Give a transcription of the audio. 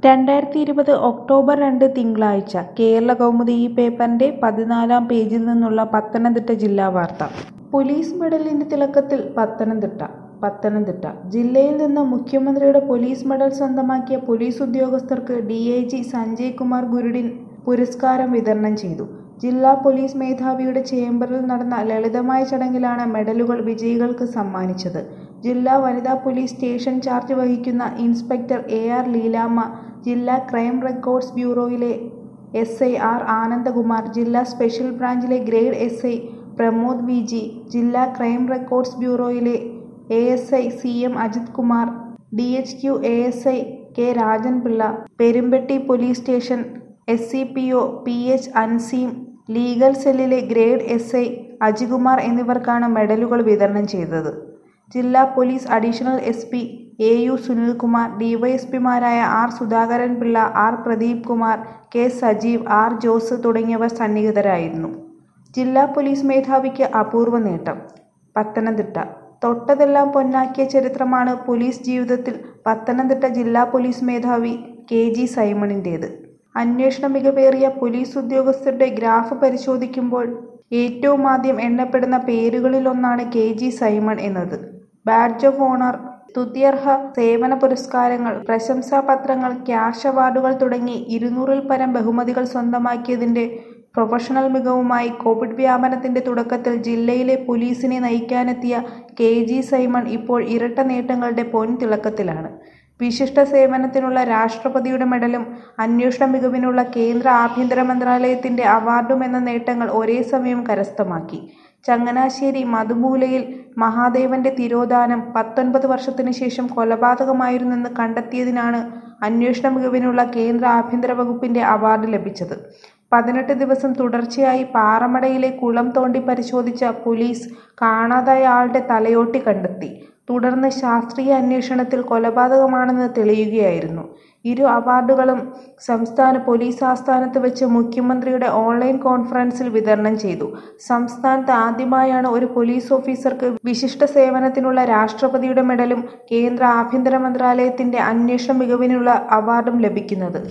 രണ്ടായിരത്തി ഇരുപത് ഒക്ടോബർ രണ്ട് തിങ്കളാഴ്ച കേരളകൗമുദി ഈ പേപ്പറിന്റെ പതിനാലാം പേജിൽ നിന്നുള്ള പത്തനംതിട്ട ജില്ലാ വാർത്ത പോലീസ് മെഡലിന്റെ തിളക്കത്തിൽ പത്തനംതിട്ട പത്തനംതിട്ട ജില്ലയിൽ നിന്ന് മുഖ്യമന്ത്രിയുടെ പോലീസ് മെഡൽ സ്വന്തമാക്കിയ പോലീസ് ഉദ്യോഗസ്ഥർക്ക് D I G Sanjay Kumar Gurudin പുരസ്കാരം വിതരണം ചെയ്തു ജില്ലാ പോലീസ് മേധാവിയുടെ ചേംബറിൽ നടന്ന ലളിതമായ ചടങ്ങിലാണ് മെഡലുകൾ വിജയികൾക്ക് സമ്മാനിച്ചത് ജില്ലാ വനിതാ പോലീസ് സ്റ്റേഷൻ ചാർജ് വഹിക്കുന്ന ഇൻസ്പെക്ടർ എ ആർ ലീലാമ്മ ജില്ലാ ക്രൈം റെക്കോർഡ്സ് ബ്യൂറോയിലെ എസ് ഐ ആർ ആനന്ദകുമാർ ജില്ലാ സ്പെഷ്യൽ ബ്രാഞ്ചിലെ grade S I Pramod V G ജില്ലാ ക്രൈം റെക്കോർഡ്സ് ബ്യൂറോയിലെ A S I C M Ajith Kumar D H Q A S I K Rajanpillai Perumpetty police station S C P O P H Anseem legal സെല്ലിലെ grade S I Ajikumar എന്നിവർക്കാണ് മെഡലുകൾ വിതരണം ചെയ്തത് ജില്ലാ police additional S P A U Sunilkumar ഡിവൈഎസ്പിമാരായ R Sudhakaran Pillai R Pradeep Kumar K Sajeev R Jose തുടങ്ങിയവർ സന്നിഹിതരായിരുന്നു ജില്ലാ പോലീസ് മേധാവിക്ക് അപൂർവ നേട്ടം പത്തനംതിട്ട തൊട്ടതെല്ലാം പൊന്നാക്കിയ ചരിത്രമാണ് പോലീസ് ജീവിതത്തിൽ പത്തനംതിട്ട ജില്ലാ പോലീസ് മേധാവി കെ ജി സൈമണിൻ്റേത് അന്വേഷണ മികവേറിയ പോലീസ് ഉദ്യോഗസ്ഥരുടെ ഗ്രാഫ് പരിശോധിക്കുമ്പോൾ ഏറ്റവും ആദ്യം എണ്ണപ്പെടുന്ന പേരുകളിലൊന്നാണ് കെ ജി സൈമൺ എന്നത് ബാഡ്ജ് ഓഫ് ഓണർ സ്തുത്യർഹ സേവന പുരസ്കാരങ്ങൾ പ്രശംസാപത്രങ്ങൾ ക്യാഷ് അവാർഡുകൾ തുടങ്ങി ഇരുന്നൂറിൽ പരം ബഹുമതികൾ സ്വന്തമാക്കിയതിന്റെ പ്രൊഫഷണൽ മികവുമായി കോവിഡ് വ്യാപനത്തിന്റെ തുടക്കത്തിൽ ജില്ലയിലെ പോലീസിനെ നയിക്കാനെത്തിയ കെ ജി സൈമൺ ഇപ്പോൾ ഇരട്ട നേട്ടങ്ങളുടെ പൊൻതിളക്കത്തിലാണ് വിശിഷ്ട സേവനത്തിനുള്ള രാഷ്ട്രപതിയുടെ മെഡലും അന്വേഷണ മികവിനുള്ള കേന്ദ്ര ആഭ്യന്തര മന്ത്രാലയത്തിന്റെ അവാർഡും എന്ന നേട്ടങ്ങൾ ഒരേ സമയം കരസ്ഥമാക്കി ചങ്ങനാശ്ശേരി മധുമൂലയിൽ മഹാദേവന്റെ തിരോധാനം പത്തൊൻപത് വർഷത്തിനു ശേഷം കൊലപാതകമായിരുന്നെന്ന് കണ്ടെത്തിയതിനാണ് അന്വേഷണ മികവിനുള്ള കേന്ദ്ര ആഭ്യന്തര വകുപ്പിന്റെ അവാർഡ് ലഭിച്ചത് പതിനെട്ട് ദിവസം തുടർച്ചയായി പാറമടയിലെ കുളം തോണ്ടി പരിശോധിച്ച പോലീസ് കാണാതായ ആളുടെ തലയോട്ടി കണ്ടെത്തി തുടർന്ന് ശാസ്ത്രീയ അന്വേഷണത്തിൽ കൊലപാതകമാണെന്ന് തെളിയുകയായിരുന്നു ഇരു അവാർഡുകളും സംസ്ഥാന പോലീസ് ആസ്ഥാനത്ത് വെച്ച് മുഖ്യമന്ത്രിയുടെ ഓൺലൈൻ കോൺഫറൻസിൽ വിതരണം ചെയ്തു സംസ്ഥാനത്ത് ആദ്യമായാണ് ഒരു പോലീസ് ഓഫീസർക്ക് വിശിഷ്ട സേവനത്തിനുള്ള രാഷ്ട്രപതിയുടെ മെഡലും കേന്ദ്ര ആഭ്യന്തര മന്ത്രാലയത്തിന്റെ അന്വേഷണ മികവിനുള്ള അവാർഡും ലഭിക്കുന്നത്